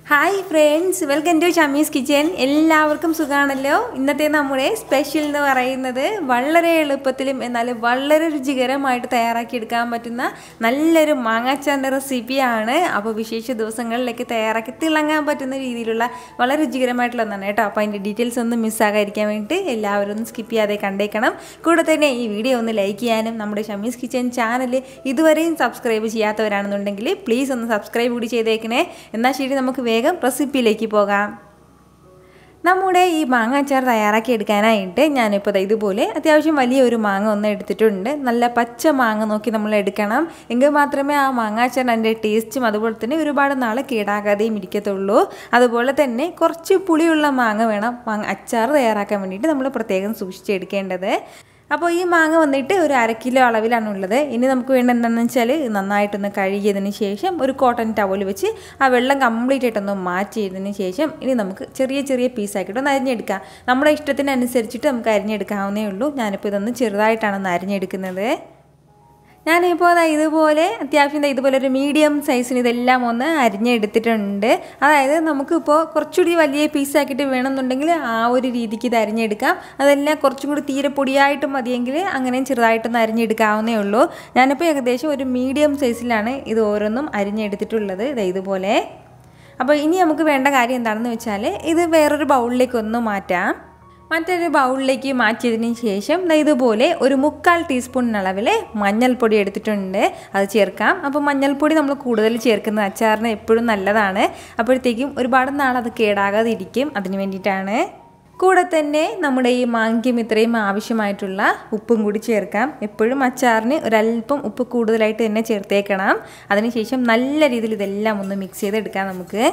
hi friends welcome to Shamees kitchen എല്ലാവർക്കും സുഖമാണല്ലോ ഇന്നത്തെ നമ്മുടെ സ്പെഷ്യൽ എന്ന് പറയുന്നത് വളരെ എളുപ്പത്തിലും എന്നാൽ വളരെ രുചികരമായിട്ട് തയ്യാറാക്കിയെടുക്കാൻ പറ്റുന്ന നല്ലൊരു മാങ്ങാച്ചാറിൻ്റെ റെസിപ്പിയാണ് അപ്പോൾ വിശേഷ ദിവസങ്ങളിലേക്ക് തയ്യാറാക്കി തിളങ്ങാൻ പറ്റുന്ന രീതിയിലുള്ള വളരെ രുചികരമായിട്ടുള്ള ഒന്നാണ് കേട്ടോ അപ്പോൾ അതിൻ്റെ ഡീറ്റെയിൽസ് ഒന്നും മിസ്സാകാതിരിക്കാൻ വേണ്ടി എല്ലാവരും ഒന്ന് സ്കിപ്പ് ചെയ്യാതെ കണ്ടേക്കണം കൂടെ തന്നെ ഈ വീഡിയോ ഒന്ന് ലൈക്ക് ചെയ്യാനും നമ്മുടെ ഷമീസ് കിച്ചൻ ചാനൽ ഇതുവരെയും സബ്സ്ക്രൈബ് ചെയ്യാത്തവരാണെന്നുണ്ടെങ്കിൽ പ്ലീസ് ഒന്ന് സബ്സ്ക്രൈബ് കൂടി ചെയ്തേക്കണേ എന്നാൽ ശരി നമുക്ക് വേഗം റെസിപ്പിയിലേക്ക് പോകാം നമ്മുടെ ഈ മാങ്ങ അച്ചാർ തയ്യാറാക്കി എടുക്കാനായിട്ട് ഞാനിപ്പോൾ ദാ ഇതുപോലെ അത്യാവശ്യം വലിയൊരു മാങ്ങ ഒന്ന് എടുത്തിട്ടുണ്ട് നല്ല പച്ച മാങ്ങ നോക്കി നമ്മൾ എടുക്കണം എങ്കിൽ മാത്രമേ ആ മാങ്ങ അച്ചാർ അതിൻ്റെ ടേസ്റ്റും അതുപോലെ തന്നെ ഒരുപാട് നാൾ കേടാകാതെയും ഇരിക്കത്തുള്ളൂ അതുപോലെ തന്നെ കുറച്ച് പുളിയുള്ള മാങ്ങ വേണം മാങ്ങ അച്ചാർ തയ്യാറാക്കാൻ വേണ്ടിയിട്ട് നമ്മൾ പ്രത്യേകം സൂക്ഷിച്ചെടുക്കേണ്ടത് അപ്പോൾ ഈ മാങ്ങ വന്നിട്ട് ഒരു അര കിലോ അളവിലാണ് ഉള്ളത് ഇനി നമുക്ക് വേണ്ട എന്താണെന്ന് വെച്ചാൽ നന്നായിട്ടൊന്ന് കഴുകിയതിന് ശേഷം ഒരു കോട്ടൺ ടവൽ വെച്ച് ആ വെള്ളം കംപ്ലീറ്റ് ആയിട്ടൊന്ന് മാറ്റിയതിന് ശേഷം ഇനി നമുക്ക് ചെറിയ ചെറിയ പീസാക്കിയിട്ട് ഒന്ന് അരിഞ്ഞെടുക്കാം നമ്മുടെ ഇഷ്ടത്തിനനുസരിച്ചിട്ട് നമുക്ക് അരിഞ്ഞെടുക്കാവുന്നേ ഉള്ളൂ ഞാനിപ്പോൾ ഇതൊന്ന് ചെറുതായിട്ടാണ് ഒന്ന് അരിഞ്ഞെടുക്കുന്നത് ഞാനിപ്പോൾ അതാ ഇതുപോലെ അത്യാവശ്യം ഇതുപോലെ ഒരു മീഡിയം സൈസിന് ഇതെല്ലാം ഒന്ന് അരിഞ്ഞെടുത്തിട്ടുണ്ട് അതായത് നമുക്കിപ്പോൾ കുറച്ചുകൂടി വലിയ പീസാക്കിയിട്ട് വേണമെന്നുണ്ടെങ്കിൽ ആ ഒരു രീതിക്ക് ഇത് അരിഞ്ഞെടുക്കാം അതെല്ലാം കുറച്ചും കൂടി തീരെ പൊടിയായിട്ട് മതിയെങ്കിൽ അങ്ങനെയും ചെറുതായിട്ടൊന്ന് അരിഞ്ഞെടുക്കാവുന്നേ ഉള്ളൂ ഞാനിപ്പോൾ ഏകദേശം ഒരു മീഡിയം സൈസിലാണ് ഇത് ഓരോന്നും അരിഞ്ഞെടുത്തിട്ടുള്ളത് ഇതാ ഇതുപോലെ അപ്പോൾ ഇനി നമുക്ക് വേണ്ട കാര്യം എന്താണെന്ന് വെച്ചാൽ ഇത് വേറൊരു ബൗളിലേക്ക് ഒന്ന് മാറ്റാം മറ്റൊരു ബൗളിലേക്ക് മാറ്റിയതിന് ശേഷം ഇതുപോലെ ഒരു മുക്കാൽ ടീസ്പൂൺ അളവിൽ മഞ്ഞൾപ്പൊടി എടുത്തിട്ടുണ്ട് അത് ചേർക്കാം അപ്പോൾ മഞ്ഞൾപ്പൊടി നമ്മൾ കൂടുതൽ ചേർക്കുന്നത് അച്ചാറിന് എപ്പോഴും നല്ലതാണ് അപ്പോഴത്തേക്കും ഒരുപാട് നാൾ അത് കേടാകാതെ ഇരിക്കും അതിന് വേണ്ടിയിട്ടാണ് കൂടെ തന്നെ നമ്മുടെ ഈ മാങ്ക്യം ഇത്രയും ആവശ്യമായിട്ടുള്ള ഉപ്പും കൂടി ചേർക്കാം എപ്പോഴും അച്ചാറിന് ഒരല്പം ഉപ്പ് കൂടുതലായിട്ട് തന്നെ ചേർത്തേക്കണം അതിനുശേഷം നല്ല രീതിയിൽ ഇതെല്ലാം ഒന്ന് മിക്സ് ചെയ്തെടുക്കാം നമുക്ക്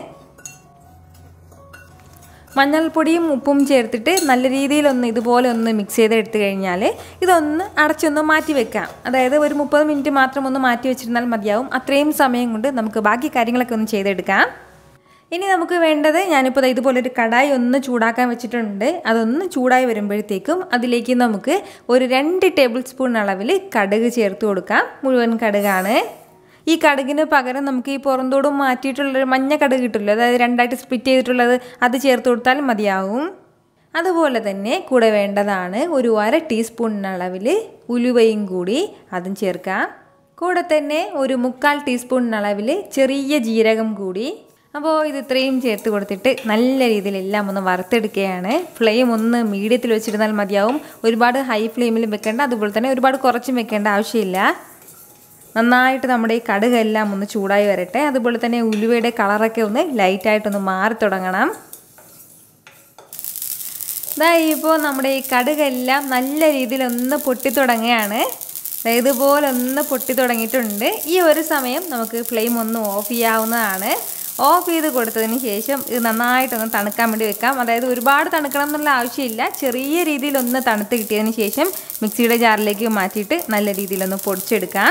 മഞ്ഞൾപ്പൊടിയും ഉപ്പും ചേർത്തിട്ട് നല്ല രീതിയിലൊന്ന് ഇതുപോലെ ഒന്ന് മിക്സ് ചെയ്ത് എടുത്തു കഴിഞ്ഞാൽ ഇതൊന്ന് അടച്ചൊന്ന് മാറ്റി വെക്കാം അതായത് ഒരു മുപ്പത് മിനിറ്റ് മാത്രം ഒന്ന് മാറ്റി വെച്ചിരുന്നാൽ മതിയാവും അത്രയും സമയം കൊണ്ട് നമുക്ക് ബാക്കി കാര്യങ്ങളൊക്കെ ഒന്ന് ചെയ്തെടുക്കാം ഇനി നമുക്ക് വേണ്ടത് ഞാനിപ്പോൾ ഇതുപോലെ ഒരു കടായി ഒന്ന് ചൂടാക്കാൻ വെച്ചിട്ടുണ്ട് അതൊന്ന് ചൂടായി വരുമ്പോഴത്തേക്കും അതിലേക്ക് നമുക്ക് ഒരു രണ്ട് ടേബിൾ സ്പൂൺ അളവിൽ കടുക് ചേർത്ത് കൊടുക്കാം മുഴുവൻ കടുകാണ് ഈ കടുകിന് പകരം നമുക്ക് ഈ പുറന്തോടും മാറ്റിയിട്ടുള്ളൊരു മഞ്ഞ കടുക് കിട്ടുമല്ലോ അതായത് രണ്ടായിട്ട് സ്പ്ലിറ്റ് ചെയ്തിട്ടുള്ളത് അത് ചേർത്ത് കൊടുത്താൽ മതിയാവും അതുപോലെ തന്നെ കൂടെ വേണ്ടതാണ് ഒരു അര ടീസ്പൂൺ അളവിൽ ഉലുവയും കൂടി അതും ചേർക്കാം കൂടെ തന്നെ ഒരു മുക്കാൽ ടീസ്പൂൺ അളവിൽ ചെറിയ ജീരകം കൂടി അപ്പോൾ ഇത് ഇത്രയും ചേർത്ത് കൊടുത്തിട്ട് നല്ല രീതിയിൽ എല്ലാം ഒന്ന് വറുത്തെടുക്കുകയാണ് ഫ്ലെയിം ഒന്ന് മീഡിയത്തിൽ വെച്ചിരുന്നാൽ മതിയാവും ഒരുപാട് ഹൈ ഫ്ലെയിമിൽ വെക്കേണ്ട അതുപോലെ തന്നെ ഒരുപാട് കുറച്ചും വെക്കേണ്ട ആവശ്യമില്ല നന്നായിട്ട് നമ്മുടെ ഈ കടുകെല്ലാം ഒന്ന് ചൂടായി വരട്ടെ അതുപോലെ തന്നെ ഉലുവയുടെ കളറൊക്കെ ഒന്ന് ലൈറ്റായിട്ടൊന്ന് മാറി തുടങ്ങണം ഇതാ ഇപ്പോൾ നമ്മുടെ ഈ കടുകെല്ലാം നല്ല രീതിയിൽ ഒന്ന് പൊട്ടി തുടങ്ങുകയാണ് ഇതുപോലെ ഒന്ന് പൊട്ടി തുടങ്ങിയിട്ടുണ്ട് ഈ ഒരു സമയം നമുക്ക് ഫ്ലെയിം ഒന്ന് ഓഫ് ചെയ്യാവുന്നതാണ് ഓഫ് ചെയ്ത് കൊടുത്തതിന് ശേഷം ഇത് നന്നായിട്ടൊന്ന് തണുക്കാൻ വേണ്ടി വെക്കാം അതായത് ഒരുപാട് തണുക്കണം എന്നുള്ള ആവശ്യമില്ല ചെറിയ രീതിയിൽ ഒന്ന് തണുത്ത് കിട്ടിയതിന് ശേഷം മിക്സിയുടെ ജാറിലേക്ക് മാറ്റിയിട്ട് നല്ല രീതിയിലൊന്ന് പൊടിച്ചെടുക്കാം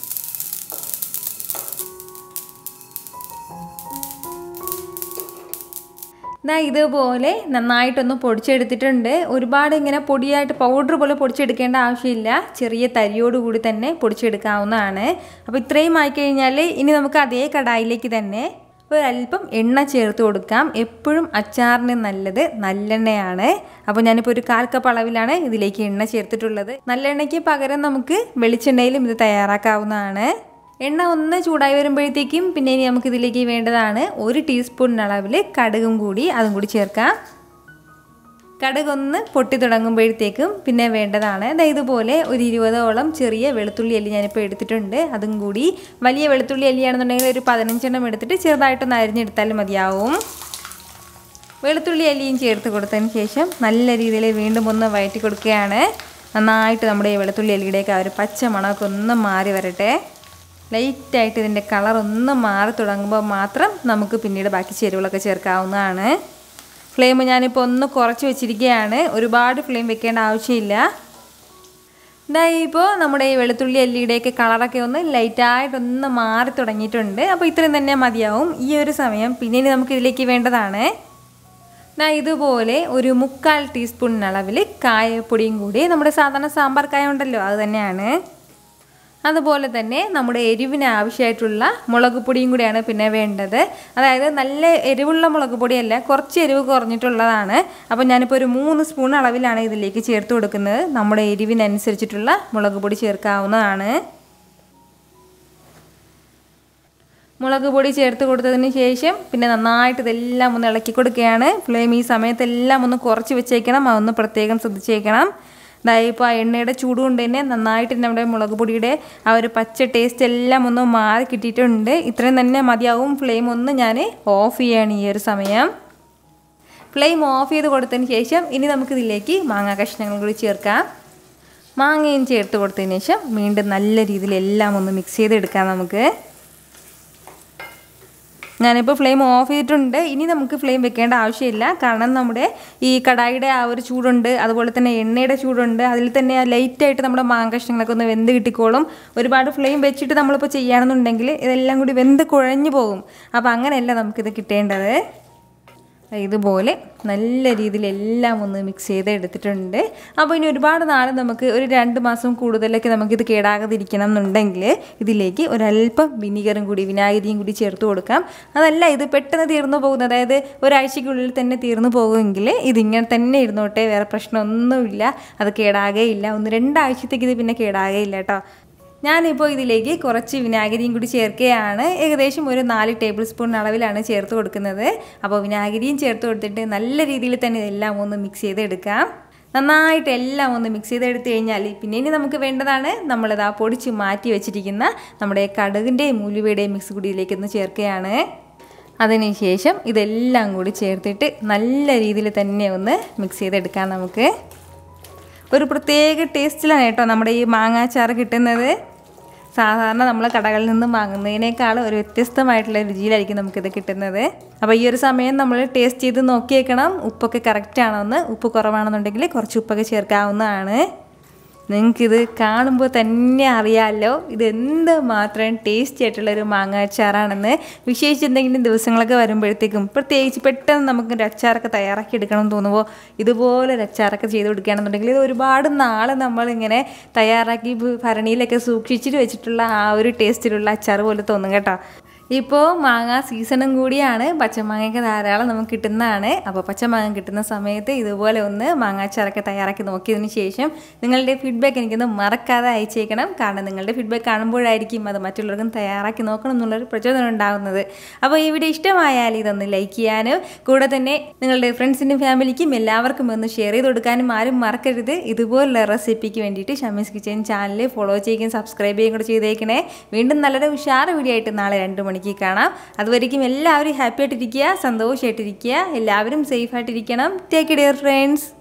ഇതാ ഇതുപോലെ നന്നായിട്ടൊന്ന് പൊടിച്ചെടുത്തിട്ടുണ്ട് ഒരുപാട് ഇങ്ങനെ പൊടിയായിട്ട് പൗഡർ പോലെ പൊടിച്ചെടുക്കേണ്ട ആവശ്യമില്ല ചെറിയ തരിയോടുകൂടി തന്നെ പൊടിച്ചെടുക്കാവുന്നതാണ് അപ്പോൾ ഇത്രയും ആയിക്കഴിഞ്ഞാൽ ഇനി നമുക്ക് അതേ കടായിലേക്ക് തന്നെ ഒരല്പം എണ്ണ ചേർത്ത് കൊടുക്കാം എപ്പോഴും അച്ചാറിന് നല്ലത് നല്ലെണ്ണയാണ് അപ്പോൾ ഞാനിപ്പോൾ ഒരു കാൽ കപ്പ് അളവിലാണ് ഇതിലേക്ക് എണ്ണ ചേർത്തിട്ടുള്ളത് നല്ലെണ്ണയ്ക്ക് പകരം നമുക്ക് വെളിച്ചെണ്ണയിലും ഇത് തയ്യാറാക്കാവുന്നതാണ് എണ്ണ ഒന്ന് ചൂടായി വരുമ്പോഴത്തേക്കും പിന്നെ ഇനി നമുക്ക് ഇതിലേക്ക് വേണ്ടതാണ് ഒരു ടീസ്പൂൺ അളവിൽ കടുകും കൂടി അതും കൂടി ചേർക്കാം കടുകൊന്ന് പൊട്ടി തുടങ്ങുമ്പോഴത്തേക്കും പിന്നെ വേണ്ടതാണ് ഇതുപോലെ ഒരു ഇരുപതോളം ചെറിയ വെളുത്തുള്ളി അല്ലി ഞാനിപ്പോൾ എടുത്തിട്ടുണ്ട് അതും കൂടി വലിയ വെളുത്തുള്ളി അല്ലിയാണെന്നുണ്ടെങ്കിൽ ഒരു പതിനഞ്ചെണ്ണം എടുത്തിട്ട് ചെറുതായിട്ടൊന്ന് അരിഞ്ഞെടുത്താലും മതിയാവും വെളുത്തുള്ളി അല്ലിയും ചേർത്ത് കൊടുത്തതിന് ശേഷം നല്ല രീതിയിൽ വീണ്ടും ഒന്ന് വയറ്റി കൊടുക്കുകയാണ് നന്നായിട്ട് നമ്മുടെ ഈ വെളുത്തുള്ളി അല്ലിയുടെയൊക്കെ ആ ഒരു പച്ച മണമൊക്കെ ഒന്ന് മാറി വരട്ടെ ലൈറ്റായിട്ട് ഇതിൻ്റെ കളർ ഒന്ന് മാറി തുടങ്ങുമ്പോൾ മാത്രം നമുക്ക് പിന്നീട് ബാക്കി ചേരുവകളൊക്കെ ചേർക്കാവുന്നതാണ് ഫ്ലെയിം ഞാനിപ്പോൾ ഒന്ന് കുറച്ച് വെച്ചിരിക്കുകയാണ് ഒരുപാട് ഫ്ലെയിം വെക്കേണ്ട ആവശ്യമില്ല ഇതാ ഇപ്പോൾ നമ്മുടെ ഈ വെളുത്തുള്ളി എല്ലിയുടെയൊക്കെ കളറൊക്കെ ഒന്ന് ലൈറ്റായിട്ടൊന്ന് മാറി തുടങ്ങിയിട്ടുണ്ട് അപ്പോൾ ഇത്രയും തന്നെ മതിയാവും ഈ ഒരു സമയം പിന്നെ ഇനി നമുക്ക് ഇതിലേക്ക് വേണ്ടതാണ് ഞാൻ ഇതുപോലെ ഒരു മുക്കാൽ ടീസ്പൂൺ അളവിൽ കായപ്പൊടിയും കൂടി നമ്മുടെ സാധാരണ സാമ്പാർ കായ ഉണ്ടല്ലോ അത് തന്നെയാണ് അതുപോലെ തന്നെ നമ്മുടെ എരിവിന് ആവശ്യമായിട്ടുള്ള മുളക് പൊടിയും കൂടിയാണ് പിന്നെ വേണ്ടത് അതായത് നല്ല എരിവുള്ള മുളക് പൊടിയല്ല കുറച്ച് എരിവ് കുറഞ്ഞിട്ടുള്ളതാണ് അപ്പോൾ ഞാനിപ്പോൾ ഒരു മൂന്ന് സ്പൂൺ അളവിലാണ് ഇതിലേക്ക് ചേർത്ത് കൊടുക്കുന്നത് നമ്മുടെ എരിവിനനുസരിച്ചിട്ടുള്ള മുളക് പൊടി ചേർക്കാവുന്നതാണ് മുളക് പൊടി ചേർത്ത് കൊടുത്തതിന് ശേഷം പിന്നെ നന്നായിട്ട് ഇതെല്ലാം ഒന്ന് ഇളക്കി കൊടുക്കുകയാണ് ഫ്ലെയിം ഈ സമയത്തെല്ലാം ഒന്ന് കുറച്ച് വെച്ചേക്കണം അതൊന്ന് പ്രത്യേകം ശ്രദ്ധിച്ചേക്കണം അതായത് ഇപ്പോൾ ആ എണ്ണയുടെ ചൂട് കൊണ്ട് തന്നെ നന്നായിട്ട് നമ്മുടെ മുളക് പൊടിയുടെ ആ ഒരു പച്ച ടേസ്റ്റ് എല്ലാം ഒന്ന് മാറി കിട്ടിയിട്ടുണ്ട് ഇത്രയും തന്നെ മതിയാവും ഫ്ലെയിം ഒന്ന് ഞാൻ ഓഫ് ചെയ്യാണ് ഈ ഒരു സമയം ഫ്ലെയിം ഓഫ് ചെയ്ത് കൊടുത്തതിന് ശേഷം ഇനി നമുക്കിതിലേക്ക് മാങ്ങാ കഷ്ണങ്ങൾ കൂടി ചേർക്കാം മാങ്ങയും ചേർത്ത് കൊടുത്തതിന് ശേഷം വീണ്ടും നല്ല രീതിയിൽ എല്ലാം ഒന്ന് മിക്സ് ചെയ്തെടുക്കാം നമുക്ക് ഞാനിപ്പോൾ ഫ്ലെയിം ഓഫ് ചെയ്തിട്ടുണ്ട് ഇനി നമുക്ക് ഫ്ലെയിം വെക്കേണ്ട ആവശ്യമില്ല കാരണം നമ്മുടെ ഈ കടായിയുടെ ആ ഒരു ചൂടുണ്ട് അതുപോലെ തന്നെ എണ്ണയുടെ ചൂടുണ്ട് അതിൽ തന്നെ ലൈറ്റായിട്ട് നമ്മുടെ മാങ്കഷ്ണങ്ങളൊക്കെ ഒന്ന് വെന്ത് കിട്ടിക്കോളും ഒരുപാട് ഫ്ലെയിം വെച്ചിട്ട് നമ്മളിപ്പോൾ ചെയ്യുകയാണെന്നുണ്ടെങ്കിൽ ഇതെല്ലാം കൂടി വെന്ത് കുഴഞ്ഞു പോകും അപ്പോൾ അങ്ങനെയല്ല നമുക്കിത് കിട്ടേണ്ടത് ഇതുപോലെ നല്ല രീതിയിൽ എല്ലാം ഒന്ന് മിക്സ് ചെയ്ത് എടുത്തിട്ടുണ്ട് അപ്പോൾ ഇനി ഒരുപാട് നാൾ നമുക്ക് ഒരു രണ്ട് മാസം കൂടുതലൊക്കെ നമുക്കിത് കേടാകാതിരിക്കണം എന്നുണ്ടെങ്കിൽ ഇതിലേക്ക് ഒരല്പം വിനീഗറും കൂടി വിനാഗിരിയും കൂടി ചേർത്ത് കൊടുക്കാം അതല്ല ഇത് പെട്ടെന്ന് തീർന്നു പോകുന്നത് അതായത് ഒരാഴ്ചയ്ക്കുള്ളിൽ തന്നെ തീർന്നു പോകുമെങ്കിൽ ഇതിങ്ങനെ തന്നെ ഇരുന്നോട്ടെ വേറെ പ്രശ്നമൊന്നുമില്ല അത് കേടാകേയില്ല ഒന്ന് രണ്ടാഴ്ചത്തേക്ക് ഇത് പിന്നെ കേടാകേയില്ല കേട്ടോ ഞാനിപ്പോൾ ഇതിലേക്ക് കുറച്ച് വിനാഗിരിയും കൂടി ചേർക്കുകയാണ് ഏകദേശം ഒരു നാല് ടേബിൾ സ്പൂൺ അളവിലാണ് ചേർത്ത് കൊടുക്കുന്നത് അപ്പോൾ വിനാഗിരിയും ചേർത്ത് കൊടുത്തിട്ട് നല്ല രീതിയിൽ തന്നെ ഇതെല്ലാം ഒന്ന് മിക്സ് ചെയ്തെടുക്കാം നന്നായിട്ട് എല്ലാം ഒന്ന് മിക്സ് ചെയ്തെടുത്ത് കഴിഞ്ഞാൽ പിന്നെ ഇനി നമുക്ക് വേണ്ടതാണ് നമ്മളിത് ആ പൊടിച്ച് മാറ്റി വെച്ചിരിക്കുന്ന നമ്മുടെ കടുകിൻ്റെയും ഉലുവയുടെയും മിക്സ് കൂടി ഇതിലേക്ക് ഒന്ന് ചേർക്കുകയാണ് അതിനുശേഷം ഇതെല്ലാം കൂടി ചേർത്തിട്ട് നല്ല രീതിയിൽ തന്നെ ഒന്ന് മിക്സ് ചെയ്തെടുക്കാം നമുക്ക് ഒരു പ്രത്യേക ടേസ്റ്റിലാണ് കേട്ടോ നമ്മുടെ ഈ മാങ്ങാച്ചാർ കിട്ടുന്നത് സാധാരണ നമ്മൾ കടകളിൽ നിന്ന് വാങ്ങുന്നതിനേക്കാൾ ഒരു വ്യത്യസ്തമായിട്ടുള്ള രുചിയിലായിരിക്കും നമുക്കിത് കിട്ടുന്നത് അപ്പോൾ ഈ ഒരു സമയം നമ്മൾ ടേസ്റ്റ് ചെയ്ത് നോക്കിയേക്കണം ഉപ്പൊക്കെ കറക്റ്റ് ആണോ എന്ന് ഉപ്പ് കുറവാണെന്നുണ്ടെങ്കിൽ കുറച്ച് ഉപ്പൊക്കെ ചേർക്കാവുന്നതാണ് നിങ്ങൾക്കിത് കാണുമ്പോൾ തന്നെ അറിയാമല്ലോ ഇത് എന്ത് മാത്രം ടേസ്റ്റി ആയിട്ടുള്ളൊരു മാങ്ങ അച്ചാറാണെന്ന് വിശേഷിച്ച് എന്തെങ്കിലും ദിവസങ്ങളൊക്കെ വരുമ്പോഴത്തേക്കും പ്രത്യേകിച്ച് പെട്ടെന്ന് നമുക്ക് ഒരു അച്ചാറൊക്കെ തയ്യാറാക്കി എടുക്കണം എന്ന് തോന്നുമ്പോൾ ഇതുപോലെ ഒരു അച്ചാറൊക്കെ ചെയ്ത് കൊടുക്കുകയാണെന്നുണ്ടെങ്കിൽ ഇത് ഒരുപാട് നാൾ നമ്മളിങ്ങനെ തയ്യാറാക്കി ഭരണിയിലൊക്കെ സൂക്ഷിച്ചിട്ട് വെച്ചിട്ടുള്ള ആ ഒരു ടേസ്റ്റിലുള്ള അച്ചാർ പോലെ തോന്നും കേട്ടോ ഇപ്പോൾ മാങ്ങ സീസണും കൂടിയാണ് പച്ചമാങ്ങയൊക്കെ ധാരാളം നമുക്ക് കിട്ടുന്നതാണ് അപ്പോൾ പച്ചമാങ്ങ കിട്ടുന്ന സമയത്ത് ഇതുപോലെ ഒന്ന് മാങ്ങാച്ചാറൊക്കെ തയ്യാറാക്കി നോക്കിയതിന് ശേഷം നിങ്ങളുടെ ഫീഡ്ബാക്ക് എനിക്കൊന്ന് മറക്കാതെ അയച്ചേക്കണം കാരണം നിങ്ങളുടെ ഫീഡ്ബാക്ക് കാണുമ്പോഴായിരിക്കും അത് മറ്റുള്ളവർക്കും തയ്യാറാക്കി നോക്കണം എന്നുള്ളൊരു പ്രചോദനം ഉണ്ടാകുന്നത് അപ്പോൾ ഈ വീഡിയോ ഇഷ്ടമായാൽ ഇതൊന്ന് ലൈക്ക് ചെയ്യാനും കൂടെ തന്നെ നിങ്ങളുടെ ഫ്രണ്ട്സിനും ഫാമിലിക്കും എല്ലാവർക്കും ഒന്ന് ഷെയർ ചെയ്ത് കൊടുക്കാനും ആരും മറക്കരുത് ഇതുപോലുള്ള റെസിപ്പിക്ക് വേണ്ടിയിട്ട് ഷമീസ് കിച്ചൻ ചാനൽ ഫോളോ ചെയ്യുകയും സബ്സ്ക്രൈബ് ചെയ്യുകയും കൂടെ ചെയ്തേക്കണേ വീണ്ടും നല്ലൊരു ഉഷാർ വീഡിയോ ആയിട്ട് നാളെ രണ്ട് മണിക്ക് കാണാം അതുവരേക്കും എല്ലാവരും ഹാപ്പി ആയിട്ടിരിക്കുക സന്തോഷമായിട്ടിരിക്കുക എല്ലാവരും സേഫ് ആയിട്ടിരിക്കണം ടേക്ക് കെയർ ഫ്രണ്ട്സ്